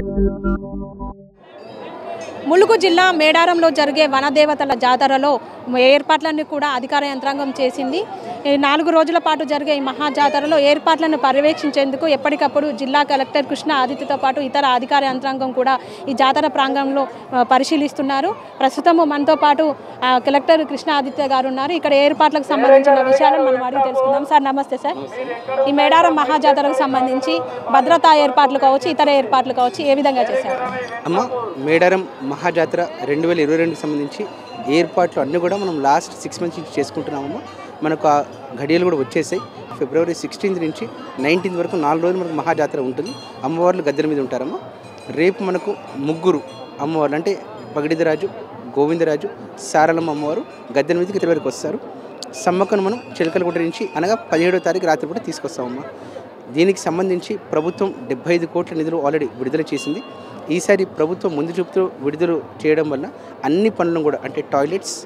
ములుగు జిల్లా మేడారంలో జరిగే వనదేవతల జాతరలో ఏర్పాట్లన్నీ కూడా అధికార యంత్రాంగం చేసింది ఈ నాలుగు రోజుల పాటు జరిగే ఈ మహా జాతరలో ఏర్పాట్లను పర్యవేక్షించేందుకు ఎప్పటికప్పుడు జిల్లా కలెక్టర్ కృష్ణ ఆదిత్యతో పాటు ఇతర అధికార యంత్రాంగం కూడా ఈ జాతర ప్రాంగణంలో ఆ, పరిశీలిస్తున్నారు ప్రస్తుతము మనతో పాటు ఆ, కలెక్టర్ కృష్ణ ఆదిత్య గారు ఉన్నారు ఇక్కడ ఏర్పాట్లకు సంబంధించిన విషయాలను మనం అడిగి తెలుసుకుందాం సార్ నమస్తే సార్ ఈ మేడారం మహాజాతరకు సంబంధించి భద్రతా ఏర్పాట్లు కావచ్చు ఇతర ఏర్పాట్లు కావచ్చు ఏ విధంగా చేశారు అమ్మ మేడారం మహాజాతర రెండు వేల ఇరవై రెండుకి సంబంధించి ఏర్పాట్లు అన్నీ కూడా మనం లాస్ట్ సిక్స్ మంత్స్ నుంచి చేసుకుంటున్నామమ్మ మనకు ఆ ఘడియలు కూడా వచ్చేసాయి ఫిబ్రవరి సిక్స్టీన్త్ నుంచి నైన్టీన్త్ వరకు నాలుగు రోజులు మనకు మహాజాతర ఉంటుంది అమ్మవార్లు గద్దెల మీద ఉంటారమ్మ రేపు మనకు ముగ్గురు అమ్మవార్లు అంటే పగిడిదరాజు గోవిందరాజు సారలమ్మ అమ్మవారు గద్దెల మీదకి ఇరవై వరకు వస్తారు సమ్మక్కను మనం చిలకలగుట్ట నుంచి అనగా పదిహేడో తారీఖు రాత్రి కూడా తీసుకొస్తామమ్మా దీనికి సంబంధించి ప్రభుత్వం డెబ్బై ఐదు కోట్ల నిధులు ఆల్రెడీ విడుదల చేసింది ఈసారి ప్రభుత్వం ముందు చూపుతూ విడుదల చేయడం వల్ల అన్ని పనులను కూడా అంటే టాయిలెట్స్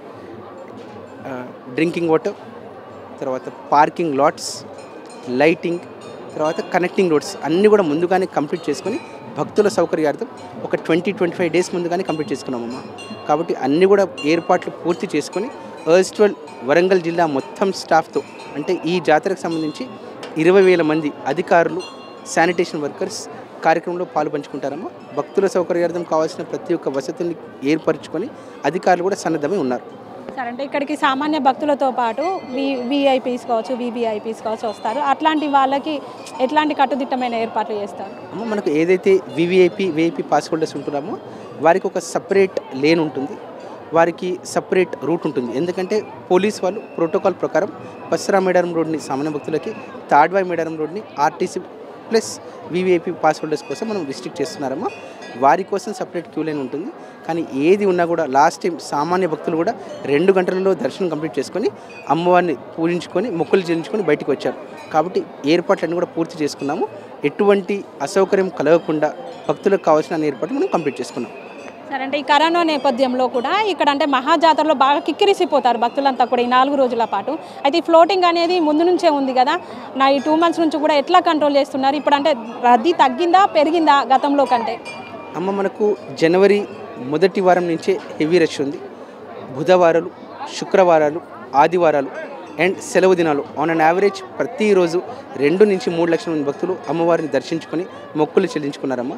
డ్రింకింగ్ వాటర్ తర్వాత పార్కింగ్ లాట్స్ లైటింగ్ తర్వాత కనెక్టింగ్ రోడ్స్ అన్నీ కూడా ముందుగానే కంప్లీట్ చేసుకొని భక్తుల సౌకర్యార్థం ఒక ట్వంటీ ట్వంటీ ఫైవ్ డేస్ ముందుగానే కంప్లీట్ చేసుకున్నామమ్మా కాబట్టి అన్నీ కూడా ఏర్పాట్లు పూర్తి చేసుకొని ఎర్స్ట్వల్ వరంగల్ జిల్లా మొత్తం స్టాఫ్తో అంటే ఈ జాతరకు సంబంధించి ఇరవై వేల మంది అధికారులు శానిటేషన్ వర్కర్స్ కార్యక్రమంలో పాలు పంచుకుంటారమ్మా భక్తుల సౌకర్యార్థం కావాల్సిన ప్రతి ఒక్క వసతిని ఏర్పరచుకొని అధికారులు కూడా సన్నద్ధమై ఉన్నారు సార్ అంటే ఇక్కడికి సామాన్య భక్తులతో పాటు వి విఐపీస్ కావచ్చు వివిఐపీస్ కావచ్చు వస్తారు అట్లాంటి వాళ్ళకి ఎట్లాంటి కట్టుదిట్టమైన ఏర్పాట్లు చేస్తారు అమ్మ మనకు ఏదైతే వివిఐపి విఐపి పాస్ హోల్డర్స్ ఉంటున్నామో వారికి ఒక సపరేట్ లేన్ ఉంటుంది వారికి సపరేట్ రూట్ ఉంటుంది ఎందుకంటే పోలీస్ వాళ్ళు ప్రోటోకాల్ ప్రకారం పసరా మేడారం రోడ్ని సామాన్య భక్తులకి తాడ్వాయి మేడారం రోడ్ని RTC plus VVIP pass holders కోసం మనం రిస్ట్రిక్ట్ చేస్తున్నారమ్మా వారి కోసం సపరేట్ క్యూ లైన్ ఉంటుంది కానీ ఏది ఉన్నా కూడా లాస్ట్ టైం సామాన్య భక్తులు కూడా రెండు గంటలలో దర్శనం కంప్లీట్ చేసుకొని అమ్మవారిని పూజించుకొని మొక్కులు చెల్లించుకొని బయటికి వచ్చారు కాబట్టి ఏర్పాట్లన్నీ కూడా పూర్తి చేసుకున్నాము ఎటువంటి అసౌకర్యం కలగకుండా భక్తులకు కావాల్సిన అన్ని ఏర్పాట్లు మనం కంప్లీట్ చేసుకున్నాం సరే అంటే ఈ కరోనా నేపథ్యంలో కూడా ఇక్కడ అంటే మహాజాతరలో బాగా కిక్కిరిసిపోతారు భక్తులంతా కూడా ఈ నాలుగు రోజుల పాటు అయితే ఈ ఫ్లోటింగ్ అనేది ముందు నుంచే ఉంది కదా నా ఈ టూ మంత్స్ నుంచి కూడా ఎట్లా కంట్రోల్ చేస్తున్నారు ఇప్పుడు అంటే రద్దీ తగ్గిందా పెరిగిందా గతంలో కంటే అమ్మ మనకు జనవరి మొదటి వారం నుంచే హెవీ రష్ ఉంది బుధవారాలు శుక్రవారాలు ఆదివారాలు అండ్ సెలవు దినాలు ఆన్ అన్ యావరేజ్ ప్రతిరోజు రెండు నుంచి మూడు లక్షల మంది భక్తులు అమ్మవారిని దర్శించుకొని మొక్కులు చెల్లించుకున్నారమ్మ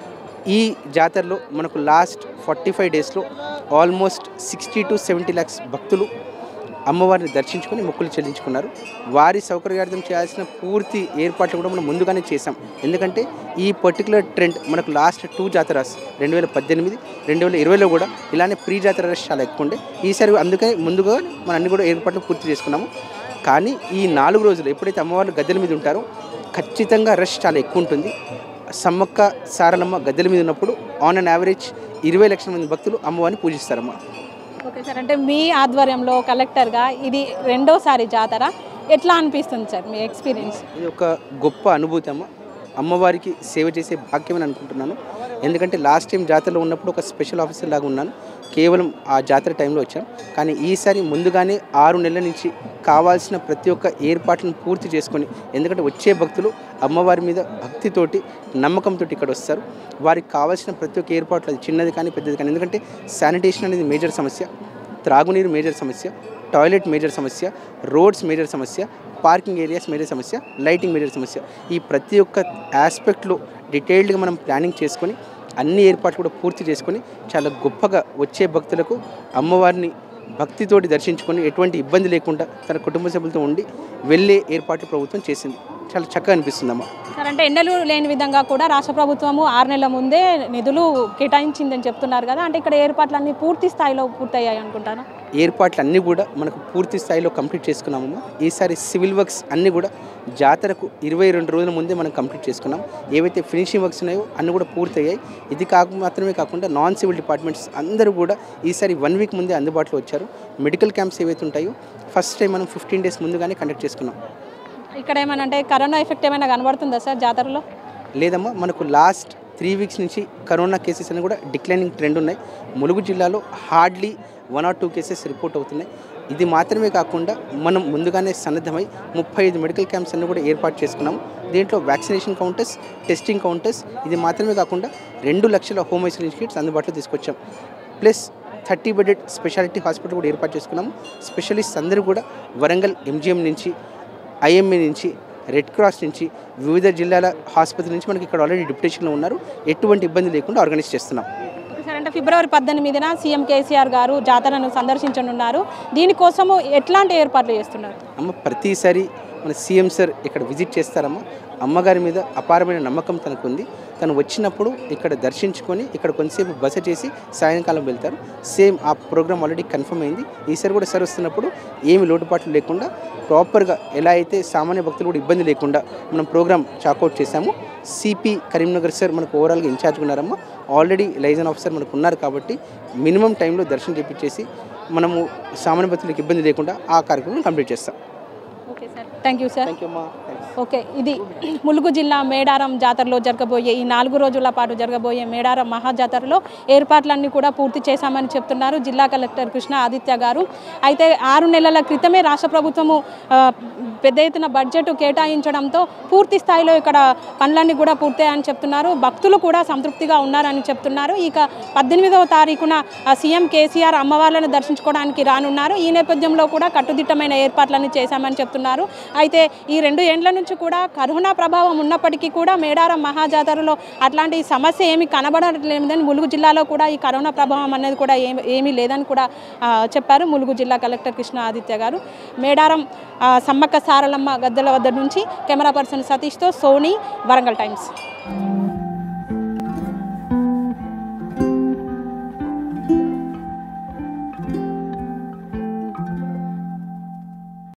ఈ జాతరలో మనకు లాస్ట్ ఫార్టీ ఫైవ్ డేస్లో almost sixty to seventy lakhs భక్తులు అమ్మవారిని దర్శించుకొని మొక్కులు చెల్లించుకున్నారు వారి సౌకర్యార్థం చేయాల్సిన పూర్తి ఏర్పాట్లు కూడా మనం ముందుగానే చేసాం ఎందుకంటే ఈ పర్టికులర్ ట్రెండ్ మనకు లాస్ట్ టూ జాతరాస్ రెండు వేల పద్దెనిమిది రెండు వేల ఇరవైలో కూడా ఇలానే ప్రీ జాతర రష్ చాలా ఎక్కువ ఉండే ఈసారి అందుకే ముందుగా మనం అన్ని కూడా ఏర్పాట్లు పూర్తి చేసుకున్నాము కానీ ఈ నాలుగు రోజులు ఎప్పుడైతే అమ్మవారు గద్దెల మీద ఉంటారో ఖచ్చితంగా రష్ చాలా ఎక్కువ ఉంటుంది సమ్మక్క సారలమ్మ గద్దెల మీద ఉన్నప్పుడు ఆన్ అన్ యావరేజ్ ఇరవై లక్షల మంది భక్తులు అమ్మవారిని పూజిస్తారమ్మ ఓకే సార్ అంటే మీ ఆధ్వర్యంలో కలెక్టర్గా ఇది రెండోసారి జాతర ఎట్లా అనిపిస్తుంది సార్ మీ ఎక్స్పీరియన్స్ ఇది ఒక గొప్ప అనుభూతి అమ్మ అమ్మవారికి సేవ చేసే భాగ్యమని అనుకుంటున్నాను ఎందుకంటే లాస్ట్ టైం జాతరలో ఉన్నప్పుడు ఒక స్పెషల్ ఆఫీసర్ లాగా ఉన్నాను కేవలం ఆ జాతర టైంలో వచ్చాను కానీ ఈసారి ముందుగానే ఆరు నెలల నుంచి కావాల్సిన ప్రతి ఒక్క ఏర్పాట్లను పూర్తి చేసుకొని ఎందుకంటే వచ్చే భక్తులు అమ్మవారి మీద భక్తితోటి నమ్మకంతో ఇక్కడ వస్తారు వారికి కావాల్సిన ప్రతి ఒక్క ఏర్పాట్లు అది చిన్నది కానీ పెద్దది కానీ ఎందుకంటే శానిటేషన్ అనేది మేజర్ సమస్య త్రాగునీరు మేజర్ సమస్య టాయిలెట్ మేజర్ సమస్య రోడ్స్ మేజర్ సమస్య పార్కింగ్ ఏరియాస్ మేజర్ సమస్య లైటింగ్ మేజర్ సమస్య ఈ ప్రతి ఒక్క ఆస్పెక్ట్లో డీటెయిల్డ్గా మనం ప్లానింగ్ చేసుకొని అన్ని ఏర్పాట్లు కూడా పూర్తి చేసుకొని చాలా గొప్పగా వచ్చే భక్తులకు అమ్మవారిని భక్తితోటి దర్శించుకొని ఎటువంటి ఇబ్బంది లేకుండా తన కుటుంబ సభ్యులతో ఉండి వెళ్ళే ఏర్పాట్లు ప్రభుత్వం చేసింది చాలా చక్కగా అనిపిస్తుందమ్మా సార్ అంటే ఎండలు లేని విధంగా కూడా రాష్ట్ర ప్రభుత్వము ఆరు నెలల ముందే నిధులు కేటాయించిందని చెప్తున్నారు కదా అంటే ఇక్కడ ఏర్పాట్లన్నీ పూర్తి స్థాయిలో పూర్తయ్యాయి అనుకుంటాను ఏర్పాట్లు అన్నీ కూడా మనకు పూర్తి స్థాయిలో కంప్లీట్ చేసుకున్నామమ్మా ఈసారి సివిల్ వర్క్స్ అన్నీ కూడా జాతరకు ఇరవై రెండు రోజుల ముందే మనం కంప్లీట్ చేసుకున్నాం ఏవైతే ఫినిషింగ్ వర్క్స్ ఉన్నాయో అన్నీ కూడా పూర్తయ్యాయి ఇది కాక మాత్రమే కాకుండా నాన్ సివిల్ డిపార్ట్మెంట్స్ అందరూ కూడా ఈసారి వన్ వీక్ ముందే అందుబాటులో వచ్చారు మెడికల్ క్యాంప్స్ ఏవైతే ఉంటాయో ఫస్ట్ టైం మనం ఫిఫ్టీన్ డేస్ ముందుగానే కండక్ట్ చేసుకున్నాం ఇక్కడ ఏమైనా అంటే కరోనా ఎఫెక్ట్ ఏమైనా కనబడుతుందా సార్ జాతరలో లేదమ్మా మనకు లాస్ట్ త్రీ వీక్స్ నుంచి కరోనా కేసెస్ అన్ని కూడా డిక్లైనింగ్ ట్రెండ్ ఉన్నాయి ములుగు జిల్లాలో hardly one or two cases report అవుతున్నాయి ఇది మాత్రమే కాకుండా మనం ముందుగానే సన్నద్ధమై ముప్పై ఐదు మెడికల్ క్యాంప్స్ అన్ని కూడా ఏర్పాటు చేసుకున్నాము దీంట్లో వ్యాక్సినేషన్ కౌంటర్స్ టెస్టింగ్ కౌంటర్స్ ఇది మాత్రమే కాకుండా రెండు లక్షల హోమ్ ఐసోలేషన్ కిట్స్ అందుబాటులో తీసుకొచ్చాం plus thirty bedded speciality hospital కూడా ఏర్పాటు చేసుకున్నాము స్పెషలిస్ట్ అందరూ కూడా వరంగల్ ఎంజిఎం నుంచి ఐఎంఏ నుంచి రెడ్ క్రాస్ నుంచి వివిధ జిల్లాల ఆసుపత్రి నుంచి మనకి ఇక్కడ ఆల్రెడీ డిప్యుటేషన్లో ఉన్నారు ఎటువంటి ఇబ్బంది లేకుండా ఆర్గనైజ్ చేస్తున్నాం సార్ అంటే ఫిబ్రవరి పద్దెనిమిదిన సీఎం కేసీఆర్ గారు జాతరను సందర్శించనున్నారు దీనికోసము ఎట్లాంటి ఏర్పాట్లు చేస్తున్నారు అమ్మ ప్రతిసారి మన సీఎం సార్ ఇక్కడ విజిట్ చేస్తారమ్మ అమ్మగారి మీద అపారమైన నమ్మకం తనకు ఉంది తను వచ్చినప్పుడు ఇక్కడ దర్శించుకొని ఇక్కడ కొంతసేపు బస చేసి సాయంకాలం వెళ్తారు సేమ్ ఆ ప్రోగ్రామ్ ఆల్రెడీ కన్ఫర్మ్ అయింది ఈసారి కూడా సార్ వస్తున్నప్పుడు ఏమి లోటుపాట్లు లేకుండా ప్రాపర్గా ఎలా అయితే సామాన్య భక్తులు కూడా ఇబ్బంది లేకుండా మనం ప్రోగ్రామ్ చాకౌట్ చేశాము సిపి కరీంనగర్ సార్ మనకు ఓవరాల్గా ఇన్ఛార్జ్ ఉన్నారమ్మా ఆల్రెడీ లైజన్ ఆఫీసర్ మనకు ఉన్నారు కాబట్టి మినిమం టైంలో దర్శనం చేపించేసి మనము సామాన్య భక్తులకు ఇబ్బంది లేకుండా ఆ కార్యక్రమం కంప్లీట్ చేస్తాం okay sir thank you sir thank you అమ్మా ఓకే ఇది ములుగు జిల్లా మేడారం జాతరలో జరగబోయే ఈ నాలుగు రోజుల పాటు జరగబోయే మేడారం మహా జాతరలో ఏర్పాట్లన్నీ కూడా పూర్తి చేశామని చెప్తున్నారు జిల్లా కలెక్టర్ కృష్ణ ఆదిత్య గారు అయితే ఆరు నెలల క్రితమే రాష్ట్ర ప్రభుత్వము ఆ, పెద్ద ఎత్తున బడ్జెట్ కేటాయించడంతో పూర్తి స్థాయిలో ఇక్కడ పనులన్నీ కూడా పూర్తయ్యాయని చెప్తున్నారు భక్తులు కూడా సంతృప్తిగా ఉన్నారని చెప్తున్నారు ఇక పద్దెనిమిదవ తారీఖున ఆ, సీఎం కేసీఆర్ అమ్మవార్లను దర్శించుకోవడానికి రానున్నారు ఈ నేపథ్యంలో కూడా కట్టుదిట్టమైన ఏర్పాట్లన్నీ చేశామని చెప్తున్నారు అయితే ఈ రెండు ఏండ్ల నుంచి కూడా కరోనా ప్రభావం ఉన్నప్పటికీ కూడా మేడారం మహాజాతరలో అట్లాంటి సమస్య ఏమీ కనబడట్లేదని ములుగు జిల్లాలో కూడా ఈ కరోనా ప్రభావం అనేది కూడా ఏమి ఏమీ లేదని కూడా ఆ, చెప్పారు ములుగు జిల్లా కలెక్టర్ కృష్ణ ఆదిత్య గారు మేడారం ఆ, సమ్మక్క సారలమ్మ గద్దెల వద్ద నుంచి కెమెరా పర్సన్ సతీష్తో సోనీ వరంగల్ టైమ్స్